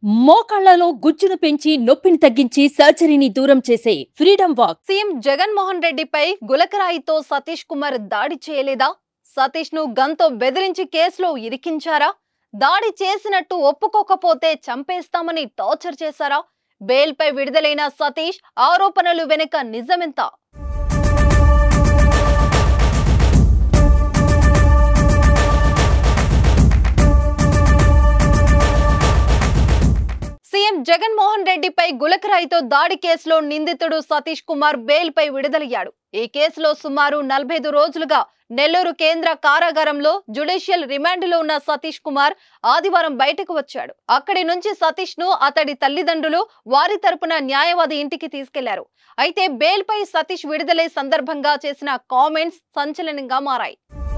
మోకాళ్లలో గుజ్జును పెంచి నొప్పిని తగ్గించి సర్జరీని దూరం చేసే ఫ్రీడమ్ వాక్ సీఎం జగన్మోహన్ రెడ్డిపై గులకరాయితో సతీష్ కుమార్ దాడి చేయలేదా సతీష్ ను గంతో బెదిరించి కేసులో ఇరికించారా దాడి చేసినట్టు ఒప్పుకోకపోతే చంపేస్తామని టార్చర్ చేశారా బెయిల్పై విడుదలైన సతీష్ ఆరోపణలు వెనుక నిజమెంత సీఎం జగన్మోహన్ రెడ్డిపై గులకరాయితో దాడి కేసులో నిందితుడు సతీష్ కుమార్ బెయిల్ పై విడుదలయ్యాడు ఈ కేసులో సుమారు నలభై రోజులుగా నెల్లూరు కేంద్ర కారాగారంలో జ్యుడిషియల్ రిమాండ్లో ఉన్న సతీష్ కుమార్ ఆదివారం బయటకు వచ్చాడు అక్కడి నుంచి సతీష్ ను అతడి తల్లిదండ్రులు వారి తరపున న్యాయవాది ఇంటికి తీసుకెళ్లారు అయితే బెయిల్ పై సతీష్ విడుదలై సందర్భంగా చేసిన కామెంట్స్ సంచలనంగా మారాయి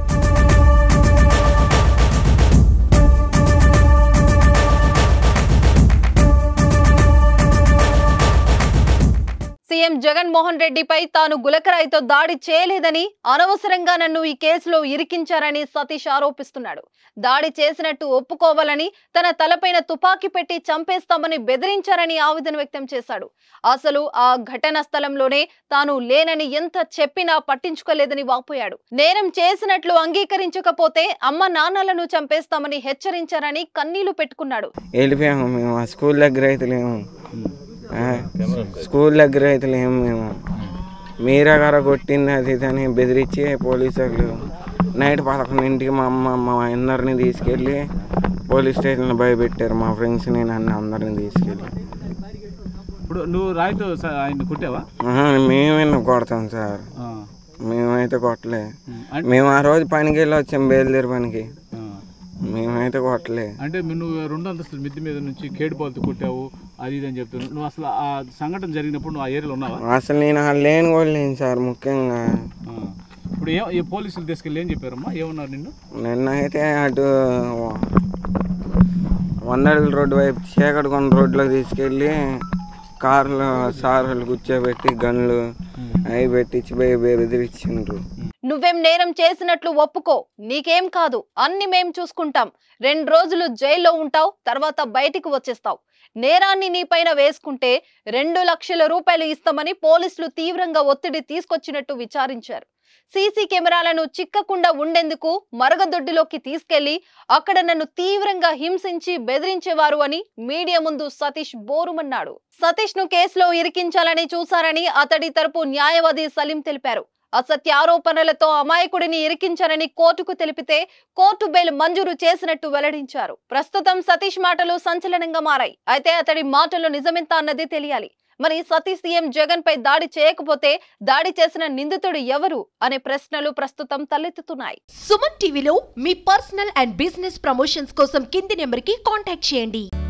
సీఎం జగన్మోహన్ రెడ్డిపై తాను గులకరాయితో దాడి చేయలేదని అనవసరంగా నన్ను ఈ కేసులో ఇరికించారని సతీష్ ఆరోపిస్తున్నాడు దాడి చేసినట్టు ఒప్పుకోవాలని తన తలపైన తుపాకీ పెట్టి చంపేస్తామని బెదిరించారని ఆవేదన వ్యక్తం చేశాడు అసలు ఆ ఘటన స్థలంలోనే తాను లేనని ఎంత చెప్పినా పట్టించుకోలేదని వాపోయాడు నేరం చేసినట్లు అంగీకరించకపోతే అమ్మ నాన్నలను చంపేస్తామని హెచ్చరించారని కన్నీళ్లు పెట్టుకున్నాడు వెళ్ళిపోయాము మేము ఆ స్కూల్ దగ్గర అయితే లేము ఆ, స్కూల్ దగ్గర అయితే లేము మేము మీరా గారు కొట్టింది అది ఇది అని బెదిరించి పోలీసు వాళ్ళు నైట్ పదకొండింటికి మా అమ్మ మా అందరిని తీసుకెళ్ళి పోలీస్ స్టేషన్లో భయపెట్టారు మా ఫ్రెండ్స్ని నన్ను అందరిని తీసుకెళ్ళి ఇప్పుడు నువ్వు రాయితో స- ఆయన కుట్టావా ఆహా, మేమెందుకు కొడతాం సార్ ఆ. మేమైతే కొట్టలే ఉమ్. అం- మేము ఆ రోజు పనికి వెళ్ళి వచ్చాం బయలుదేరి పనికి ఆ. మేమైతే కొట్టలే అంటే మీ- నువ్వు రెండు అంతస్తుల మిద్ది మీద నుంచి కేడు పాలతో కొట్టావు అది ఇది అని చెప్తున్నావు నువ్వు అసలు ఆ సంఘటన జరిగినప్పుడు నువ్వు ఆ ఏరియాలో ఉన్నావా అసలు నేను ఆ లేని కూడా లేను సార్ ముఖ్యంగా ఆ. ఇప్పుడు ఏ ఏ పోలీసులు తీసుకెళ్ళి ఏం చెప్పారమ్మా ఏమన్నారు నిన్ను నిన్న అయితే అటు వంద అడుగుల రోడ్డు వైపు చీకటికొండ రోడ్లోకి తీసుకెళ్ళి కార్లో సార్లు కూర్చోబెట్టి గన్లు అవి పెట్టించి పోయి బెదిరించిండ్రు నువ్వేం నేరం చేసినట్లు ఒప్పుకో నీకేం కాదు అన్ని మేం చూసుకుంటాం రెండు రోజులు జైల్లో ఉంటావు తర్వాత బయటికి వచ్చేస్తావు నేరాన్ని నీపైన వేసుకుంటే రెండు లక్షల రూపాయలు ఇస్తామని పోలీసులు తీవ్రంగా ఒత్తిడి తీసుకొచ్చినట్టు విచారించారు సీసీ కెమెరాలను చిక్కకుండా ఉండేందుకు మరగదొడ్డిలోకి తీసుకెళ్లి అక్కడ నన్ను తీవ్రంగా హింసించి బెదిరించేవారు అని మీడియా ముందు సతీష్ బోరుమన్నాడు సతీష్ ను కేసులో ఇరికించాలని చూశారని అతడి తరపు న్యాయవాది సలీం తెలిపారు అసత్య ఆరోపణలతో అమాయకుడిని ఇరికించారని కోర్టుకు తెలిపితే కోర్టు బెయిల్ మంజూరు చేసినట్టు వెల్లడించారు ప్రస్తుతం సతీష్ మాటలు సంచలనంగా మారాయి అయితే అతడి మాటలు నిజమెంత అన్నది తెలియాలి మరి సతీష్ సీఎం జగన్ పై దాడి చేయకపోతే దాడి చేసిన నిందితుడు ఎవరు అనే ప్రశ్నలు ప్రస్తుతం తలెత్తుతున్నాయి సుమన్ టీవీలో మీ పర్సనల్ అండ్ బిజినెస్ ప్రమోషన్స్ కోసం కింది నెంబర్కి కాంటాక్ట్ చేయండి